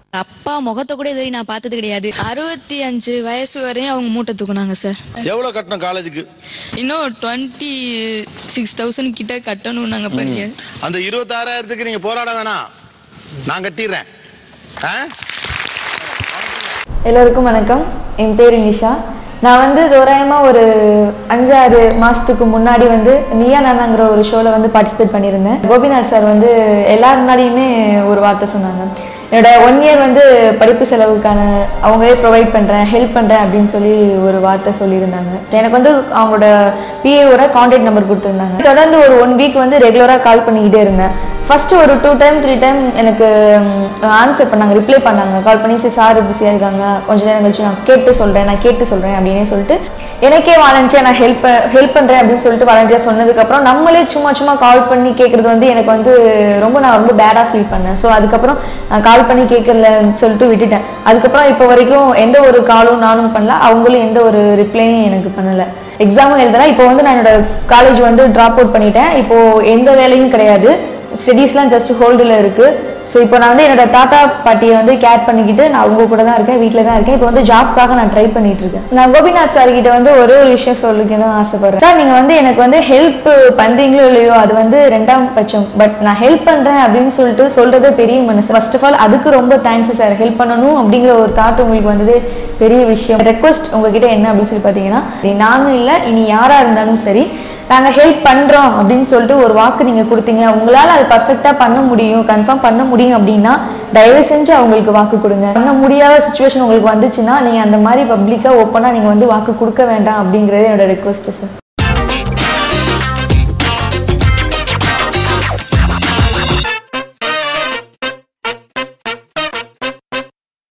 அப்பா முகத்தை கூட இதுவரை நான் பார்த்தது கிடையாது அறுபத்தி அஞ்சு வயசு வரையும் அவங்க மூட்டை தூக்குனாங்க சார் எவ்வளவு கட்டணும் காலேஜுக்கு இன்னும் டுவெண்ட்டி சிக்ஸ் தௌசண்ட் கிட்ட கட்டணும் நாங்க பெரிய அந்த இருபத்தாறாயிரத்துக்கு நீங்க போராட வேணாம் நான் கட்டிடுறேன் ஆ? எல்லோருக்கும் வணக்கம் என் பேர் நிஷா நான் வந்து தோராயமாக ஒரு அஞ்சாறு மாதத்துக்கு முன்னாடி வந்து நீயா நானாங்கிற ஒரு ஷோவில் வந்து பார்ட்டிசிபேட் பண்ணியிருந்தேன் கோபிநாத் சார் வந்து எல்லார் முன்னாடியுமே ஒரு வார்த்தை சொன்னாங்க என்னோட ஒன் இயர் வந்து படிப்பு செலவுக்கான அவங்களே ப்ரொவைட் பண்ணுறேன் ஹெல்ப் பண்ணுறேன் அப்படின்னு சொல்லி ஒரு வார்த்தை சொல்லியிருந்தாங்க எனக்கு வந்து அவங்களோட பிஏவோட காண்டாக்ட் நம்பர் கொடுத்துருந்தாங்க தொடர்ந்து ஒரு ஒன் வீக் வந்து ரெகுலராக கால் பண்ணிக்கிட்டே இருந்தேன் ஃபர்ஸ்ட் ஒரு டூ டைம் த்ரீ டைம் எனக்கு ஆன்சர் பண்ணாங்க ரிப்ளை பண்ணாங்க கால் பண்ணி சரி சார் பிஸியாக இருக்காங்க கொஞ்ச நேரம் கழிச்சு நான் கேட்டு சொல்கிறேன் நான் கேட்டு சொல்கிறேன் அப்படின்னே சொல்லிட்டு எனக்கே வாலண்டியாக நான் ஹெல்ப் ஹெல்ப் பண்ணுறேன் அப்படின்னு சொல்லிட்டு வாலண்டியாக சொன்னதுக்கப்புறம் நம்மளே சும்மா சும்மா கால் பண்ணி கேட்குறது வந்து எனக்கு வந்து ரொம்ப நான் ரொம்ப பேடாக ஃபீல் பண்ணேன் ஸோ அதுக்கப்புறம் நான் கால் பண்ணி கேட்கலன்னு சொல்லிட்டு விட்டுட்டேன் அதுக்கப்புறம் இப்போ வரைக்கும் எந்த ஒரு காலும் நானும் பண்ணல அவங்களும் எந்த ஒரு ரிப்ளையும் எனக்கு பண்ணலை எக்ஸாமும் எழுதல இப்போ வந்து நான் என்னோட காலேஜ் வந்து ட்ராப் அவுட் பண்ணிட்டேன் இப்போ எந்த வேலையும் கிடையாது ஸ்டடீஸ்லாம் ஜஸ்ட் ஹோல்டில் இருக்குது ஸோ இப்போ நான் வந்து என்னோட தாத்தா பாட்டியை வந்து கேர் பண்ணிக்கிட்டு நான் அவங்க கூட தான் இருக்கேன் வீட்டில் தான் இருக்கேன் இப்போ வந்து ஜாப்க்காக நான் ட்ரை பண்ணிட்டு இருக்கேன் நான் கோபிநாத் சார் கிட்ட வந்து ஒரே ஒரு விஷயம் சொல்லிக்கணும்னு ஆசைப்படுறேன் சார் நீங்கள் வந்து எனக்கு வந்து ஹெல்ப் பண்ணுறீங்களோ இல்லையோ அது வந்து ரெண்டாம் பட்சம் பட் நான் ஹெல்ப் பண்ணுறேன் அப்படின்னு சொல்லிட்டு சொல்றது பெரிய மனசு ஃபர்ஸ்ட் ஆஃப் ஆல் அதுக்கு ரொம்ப தேங்க்ஸ் சார் ஹெல்ப் பண்ணணும் அப்படிங்கிற ஒரு தாட் உங்களுக்கு வந்தது பெரிய விஷயம் ரெக்வஸ்ட் உங்ககிட்ட என்ன அப்படின்னு சொல்லி பார்த்தீங்கன்னா இது நானும் இல்லை இனி யாராக இருந்தாலும் சரி நாங்கள் ஹெல்ப் பண்ணுறோம் அப்படின்னு சொல்லிட்டு ஒரு வாக்கு நீங்கள் கொடுத்தீங்க உங்களால் அது பர்ஃபெக்டாக பண்ண முடியும் கன்ஃபார்ம் பண்ண முடியும் அப்படின்னா தயவு செஞ்சு அவங்களுக்கு வாக்கு கொடுங்க பண்ண முடியாத சுச்சுவேஷன் உங்களுக்கு வந்துச்சுன்னா நீங்கள் அந்த மாதிரி பப்ளிக்காக ஓப்பனாக நீங்கள் வந்து வாக்கு கொடுக்க வேண்டாம் அப்படிங்கிறது என்னோட ரெக்வஸ்ட்டு சார்